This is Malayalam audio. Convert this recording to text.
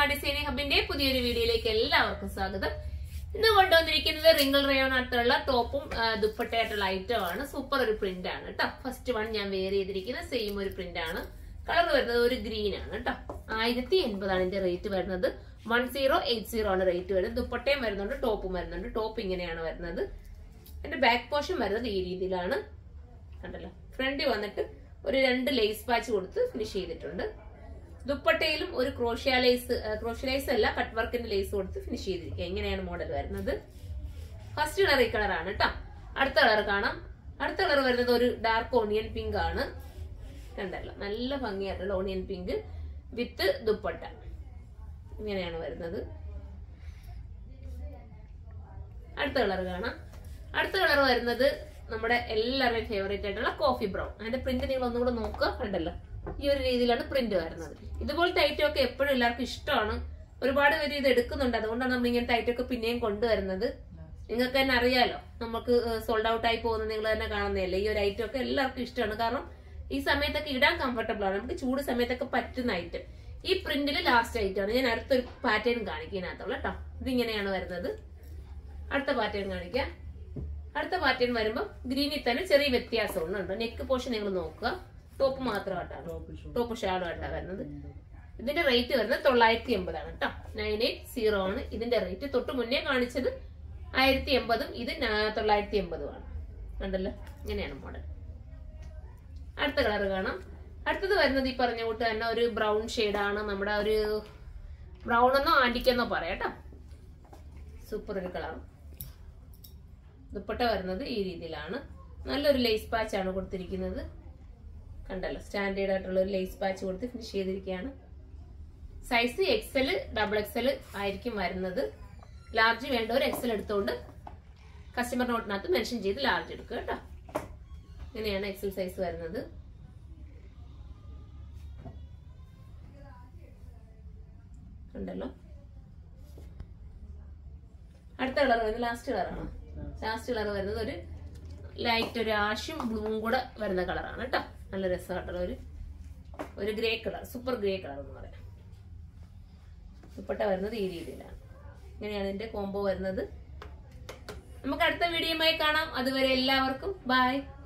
ഡിസൈനിങ് ഹബിന്റെ പുതിയൊരു വീഡിയോയിലേക്ക് എല്ലാവർക്കും സ്വാഗതം ഇന്ന് കൊണ്ടുവന്നിരിക്കുന്നത് റിംഗിൾ റയോൺ ആയിട്ടുള്ള ടോപ്പും ആ, ദുപ്പട്ടയായിട്ടുള്ള ഐറ്റം ആണ് സൂപ്പർ ഒരു പ്രിന്റ് ആണ് കേട്ടോ ഫസ്റ്റ് വൺ ഞാൻ വെയർ ചെയ്തിരിക്കുന്ന സെയിം ഒരു പ്രിന്റ് ആണ് കളർ വരുന്നത് ഒരു ഗ്രീൻ ആണ് കേട്ടോ ആയിരത്തി എൺപതാണ് ഇതിന്റെ റേറ്റ് വരുന്നത് വൺ സീറോ എയ്റ്റ് സീറോ ആണ് റേറ്റ് വരുന്നത് ദുപ്പട്ടയും വരുന്നുണ്ട് ടോപ്പും വരുന്നുണ്ട് ടോപ്പ് ഇങ്ങനെയാണ് വരുന്നത് എന്റെ ബാക്ക് പോർഷൻ വരുന്നത് ഈ രീതിയിലാണ് കണ്ടല്ലോ ഫ്രണ്ടിൽ വന്നിട്ട് ഒരു രണ്ട് ലേസ് പാച്ച് കൊടുത്ത് ഫിനിഷ് ചെയ്തിട്ടുണ്ട് ദുപ്പട്ടയിലും ഒരു ക്രോഷ്യ ലേസ് ക്രോഷ്യ ലേസ് അല്ല കട്ട് വർക്കിന്റെ ലേസ് കൊടുത്ത് ഫിനിഷ് ചെയ്തിരിക്കുക ഇങ്ങനെയാണ് മോഡൽ വരുന്നത് ഫസ്റ്റ് കളർ ഈ കളറാണ് കേട്ടോ അടുത്ത കളർ കാണാം അടുത്ത കളർ വരുന്നത് ഒരു ഡാർക്ക് ഓണിയൻ പിങ്ക് ആണ് കണ്ടല്ലോ നല്ല ഭംഗിയായിട്ടുള്ള ഓണിയൻ പിങ്ക് വിത്ത് ദുപ്പട്ട ഇങ്ങനെയാണ് വരുന്നത് അടുത്ത കളർ കാണാം അടുത്ത കളർ വരുന്നത് നമ്മുടെ എല്ലാവരുടെയും ഫേവറേറ്റ് ആയിട്ടുള്ള കോഫി ബ്രൗൺ അതിന്റെ പ്രിന്റ് നിങ്ങൾ ഒന്നും കൂടെ നോക്കുക കണ്ടല്ലോ ഈ ഒരു രീതിയിലാണ് പ്രിന്റ് വരുന്നത് ഇതുപോലത്തെ ഐറ്റം ഒക്കെ എപ്പോഴും എല്ലാവർക്കും ഇഷ്ടമാണ് ഒരുപാട് പേര് ഇത് എടുക്കുന്നുണ്ട് അതുകൊണ്ടാണ് നമ്മൾ ഇങ്ങനത്തെ ഐറ്റം ഒക്കെ പിന്നെയും കൊണ്ടുവരുന്നത് നിങ്ങൾക്ക് തന്നെ അറിയാലോ നമുക്ക് സോൾഡ് ഔട്ട് ആയി പോകുന്നത് നിങ്ങൾ തന്നെ കാണുന്നതല്ലേ ഈ ഒരു ഐറ്റം ഒക്കെ എല്ലാവർക്കും ഇഷ്ടമാണ് കാരണം ഈ സമയത്തൊക്കെ ഇടാൻ കംഫർട്ടബിൾ ആണ് നമുക്ക് ചൂട് സമയത്തൊക്കെ പറ്റുന്ന ഐറ്റം ഈ പ്രിന്റിൽ ലാസ്റ്റ് ഐറ്റം ആണ് ഞാൻ അടുത്തൊരു പാറ്റേൺ കാണിക്കുന്നതിനകത്തുള്ള കേട്ടോ ഇതിങ്ങനെയാണ് വരുന്നത് അടുത്ത പാറ്റേൺ കാണിക്കാം അടുത്ത പാറ്റേൺ വരുമ്പോൾ ഗ്രീനിൽ തന്നെ ചെറിയ വ്യത്യാസമുണ്ട് നെക്ക് പോർഷൻ നിങ്ങൾ നോക്കുക ടോപ്പ് മാത്രമായിട്ടാണ് ടോപ്പ് ഷാഡോ ആയിട്ടാണ് വരുന്നത് ഇതിന്റെ റേറ്റ് വരുന്നത് തൊള്ളായിരത്തി എൺപതാണ് കേട്ടോ നയൻ എയ്റ്റ് സീറോ ആണ് ഇതിന്റെ റേറ്റ് തൊട്ട് മുന്നേ കാണിച്ചത് ആയിരത്തി എൺപതും ഇത് ന- തൊള്ളായിരത്തി എൺപതുമാണ് കണ്ടല്ലോ ഇങ്ങനെയാണ് മോഡൽ അടുത്ത കളർ കാണാം അടുത്തത് വരുന്നത് ഈ പറഞ്ഞ കൂട്ട് തന്നെ ഒരു ബ്രൗൺ ആണ് നമ്മുടെ ഒരു ബ്രൗൺ എന്നോ ആൻറ്റിക്കെന്നോ പറയാം കേട്ടോ സൂപ്പർ ഒരു കളർ ദുപ്പട്ട വരുന്നത് ഈ രീതിയിലാണ് നല്ലൊരു ലേസ് പാച്ച് ആണ് കൊടുത്തിരിക്കുന്നത് കണ്ടല്ലോ സ്റ്റാൻഡേർഡ് ആയിട്ടുള്ള ഒരു ലേസ് പാച്ച് കൊടുത്ത് ഫിനിഷ് ചെയ്തിരിക്കുകയാണ് സൈസ് എക്സൽ ഡബിൾ എക്സൽ ആയിരിക്കും വരുന്നത് ലാർജ് വേണ്ടവർ എക്സൽ എടുത്തുകൊണ്ട് കസ്റ്റമർ നോട്ടിനകത്ത് മെൻഷൻ ചെയ്ത് ലാർജ് എടുക്കുക കേട്ടോ ഇങ്ങനെയാണ് എക്സൽ സൈസ് വരുന്നത് ഉണ്ടല്ലോ അടുത്ത കളർ വരുന്നത് ലാസ്റ്റ് കളറാണ് ലാസ്റ്റ് കളർ വരുന്നത് ഒരു ലൈറ്റ് ഒരു ആഷും ബ്ലൂവും കൂടെ വരുന്ന കളറാണ് കേട്ടോ നല്ല രസമായിട്ടുള്ള ഒരു ഒരു grey colour super grey colour എന്ന് പറയാം ദുപ്പട്ട വരുന്നത് ഈ രീതിയിലാണ് ഇങ്ങനെയാണ് ഇതിന്റെ കോംബോ വരുന്നത് നമുക്ക് അടുത്ത വീഡിയോയുമായി കാണാം അതുവരെ എല്ലാവർക്കും ബൈ